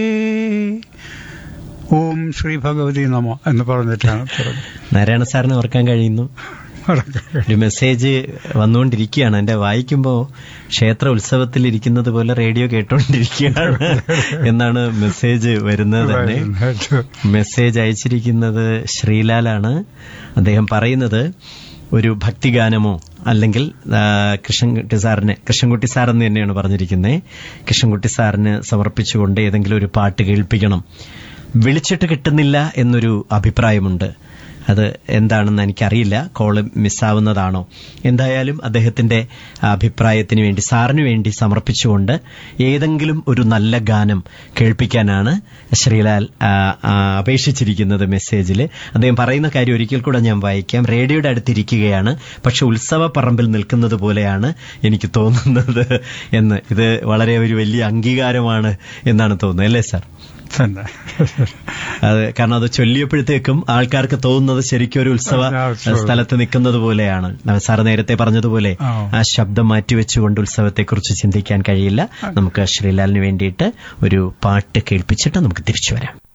ഓം ശ്രീ ഭഗവതി നമോ എന്ന് പറഞ്ഞിട്ടാണ് തുടങ്ങുന്നത്. നാരായണ സാറിനെ ഓർക്കാൻ കഴിയുന്നു ഒരു മെസ്സേജ് വന്നുകൊണ്ടിരിക്കുകയാണ് എന്റെ വായിക്കുമ്പോ ക്ഷേത്ര ഉത്സവത്തിൽ ഇരിക്കുന്നത് പോലെ റേഡിയോ കേട്ടോണ്ടിരിക്കുകയാണ് എന്നാണ് മെസ്സേജ് വരുന്നത് തന്നെ മെസ്സേജ് അയച്ചിരിക്കുന്നത് ശ്രീലാലാണ് അദ്ദേഹം പറയുന്നത് ഒരു ഭക്തിഗാനമോ അല്ലെങ്കിൽ ആ, കൃഷ്ണൻകുട്ടി സാറിന് കൃഷ്ണൻകുട്ടി സാർ എന്ന് തന്നെയാണ് പറഞ്ഞിരിക്കുന്നത് കൃഷ്ണൻകുട്ടി സാറിന് സമർപ്പിച്ചുകൊണ്ട് ഏതെങ്കിലും ഒരു പാട്ട് കേൾപ്പിക്കണം വിളിച്ചിട്ട് കിട്ടുന്നില്ല എന്നൊരു അഭിപ്രായമുണ്ട് അത് എന്താണെന്ന് എനിക്കറിയില്ല കോള് മിസ്സാവുന്നതാണോ എന്തായാലും അദ്ദേഹത്തിന്റെ അഭിപ്രായത്തിന് വേണ്ടി സാറിന് വേണ്ടി സമർപ്പിച്ചുകൊണ്ട് ഏതെങ്കിലും ഒരു നല്ല ഗാനം കേൾപ്പിക്കാനാണ് ശ്രീലാൽ ആ, ആ, അപേക്ഷിച്ചിരിക്കുന്നത് മെസ്സേജിൽ അദ്ദേഹം പറയുന്ന കാര്യം ഒരിക്കൽ കൂടെ ഞാൻ വായിക്കാം റേഡിയോയുടെ അടുത്തിരിക്കുകയാണ് പക്ഷെ ഉത്സവ പറമ്പിൽ നിൽക്കുന്നത് പോലെയാണ് എനിക്ക് തോന്നുന്നത് എന്ന് ഇത് വളരെ ഒരു വലിയ അംഗീകാരമാണ് എന്നാണ് തോന്നുന്നത് അല്ലേ സാർ തന്നെ അത് കാരണം അത് ചൊല്ലിയപ്പോഴത്തേക്കും ആൾക്കാർക്ക് തോന്നുന്നത് ശരിക്കും ഒരു ഉത്സവ ആ, ഉത്സവം. സ്ഥലത്ത് നിൽക്കുന്നത് പോലെയാണ് സാറ് നേരത്തെ പറഞ്ഞതുപോലെ ആ. ആ ശബ്ദം മാറ്റിവെച്ചുകൊണ്ട് ഉത്സവത്തെക്കുറിച്ച് ചിന്തിക്കാൻ കഴിയില്ല നമുക്ക് ശ്രീലാലിന് വേണ്ടിയിട്ട് ഒരു പാട്ട് കേൾപ്പിച്ചിട്ട് നമുക്ക് തിരിച്ചു വരാം